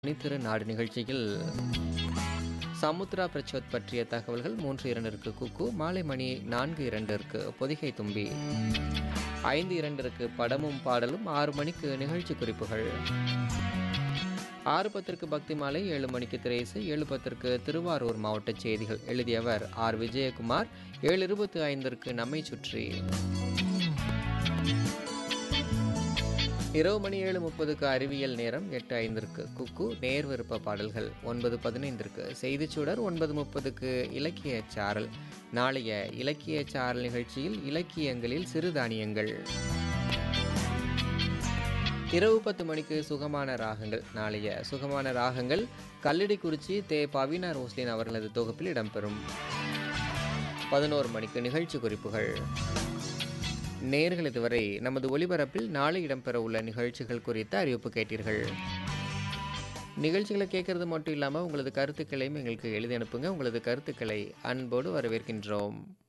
திரு நாடு நிகழ்ச்சியில் சமுத்ரா பிரச்சோத் பற்றிய தகவல்கள் மூன்று இரண்டிற்கு குக்கு மாலை மணி நான்கு இரண்டிற்கு பொதிகை தும்பி ஐந்து இரண்டிற்கு படமும் பாடலும் ஆறு மணிக்கு நிகழ்ச்சி குறிப்புகள் ஆறு பத்திற்கு பக்தி மாலை ஏழு மணிக்கு திரைசை ஏழு பத்திற்கு திருவாரூர் மாவட்ட செய்திகள் எழுதியவர் ஆர் விஜயகுமார் ஏழு இருபத்தி ஐந்திற்கு நம்மை சுற்றி இரவு மணி ஏழு முப்பதுக்கு அறிவியல் நேரம் எட்டு ஐந்திற்கு குக்கு நேர் விருப்ப பாடல்கள் ஒன்பது பதினைந்திற்கு செய்திச்சுடர் ஒன்பது முப்பதுக்கு இலக்கிய சாரல் நாளைய இலக்கிய சாரல் நிகழ்ச்சியில் இலக்கியங்களில் சிறுதானியங்கள் இரவு பத்து மணிக்கு சுகமான ராகங்கள் நாளைய சுகமான ராகங்கள் கல்லடிக்குறிச்சி தே பவினா ரோஸ்லின் அவர்களது தொகுப்பில் இடம்பெறும் பதினோரு மணிக்கு நிகழ்ச்சி குறிப்புகள் நேர்கள் இதுவரை நமது ஒளிபரப்பில் நாளை இடம்பெற உள்ள நிகழ்ச்சிகள் குறித்த அறிவிப்பு கேட்டீர்கள் நிகழ்ச்சிகளை கேட்கறது மட்டும் இல்லாமல் உங்களது கருத்துக்களையும் எங்களுக்கு எழுதி அனுப்புங்க உங்களது கருத்துக்களை அன்போடு வரவேற்கின்றோம்